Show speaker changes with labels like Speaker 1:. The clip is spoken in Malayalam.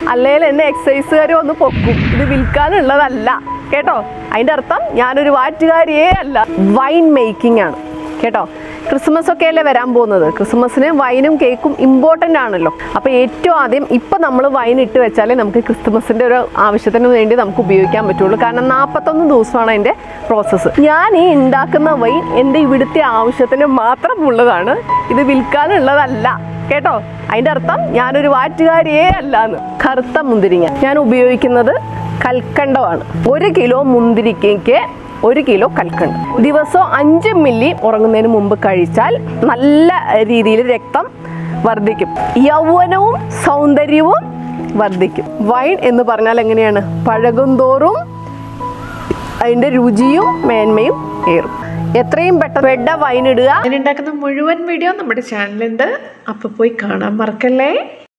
Speaker 1: അല്ലെങ്കിൽ എന്നെ എക്സസൈസുകാർ വന്ന് പൊക്കും ഇത് വിൽക്കാനുള്ളതല്ല കേട്ടോ അതിൻ്റെ അർത്ഥം ഞാനൊരു വാറ്റുകാരിയേ അല്ല വൈൻ മേക്കിംഗ് ആണ് കേട്ടോ ക്രിസ്മസ് ഒക്കെ അല്ലേ വരാൻ പോകുന്നത് ക്രിസ്മസിന് വൈനും കേക്കും ഇമ്പോർട്ടൻ്റ് ആണല്ലോ അപ്പോൾ ഏറ്റവും ആദ്യം ഇപ്പം നമ്മൾ വൈൻ ഇട്ട് വെച്ചാലേ നമുക്ക് ക്രിസ്മസിൻ്റെ ഒരു ആവശ്യത്തിന് വേണ്ടി നമുക്ക് ഉപയോഗിക്കാൻ പറ്റുള്ളൂ കാരണം നാൽപ്പത്തൊന്ന് ദിവസമാണ് അതിൻ്റെ പ്രോസസ്സ് ഞാൻ ഈ ഉണ്ടാക്കുന്ന വൈൻ എൻ്റെ ഇവിടുത്തെ ആവശ്യത്തിന് മാത്രം ഉള്ളതാണ് ഇത് വിൽക്കാനുള്ളതല്ല കേട്ടോ അതിൻ്റെ അർത്ഥം ഞാനൊരു വാറ്റുകാരിയേ അല്ല എന്ന് കറുത്ത മുന്തിരിങ്ങ ഞാൻ ഉപയോഗിക്കുന്നത് കൽക്കണ്ടമാണ് ഒരു കിലോ മുന്തിരിക്കയ്ക്ക് ഒരു കിലോ കൽക്കണ്ട് ദിവസവും അഞ്ച് മില്ലി ഉറങ്ങുന്നതിന് മുമ്പ് കഴിച്ചാൽ നല്ല രീതിയിൽ രക്തം വർദ്ധിക്കും യൗവനവും സൗന്ദര്യവും വർദ്ധിക്കും വൈൻ എന്ന് പറഞ്ഞാൽ എങ്ങനെയാണ് പഴകുന്തോറും അതിൻ്റെ രുചിയും മേന്മയും ഏറും എത്രയും പെട്ടെന്ന് വെഡ വൈൻ ഇടുക
Speaker 2: ഞാൻ ഉണ്ടാക്കുന്ന മുഴുവൻ വീഡിയോ നമ്മുടെ ചാനലുണ്ട് അപ്പോൾ പോയി കാണാൻ മറക്കല്ലേ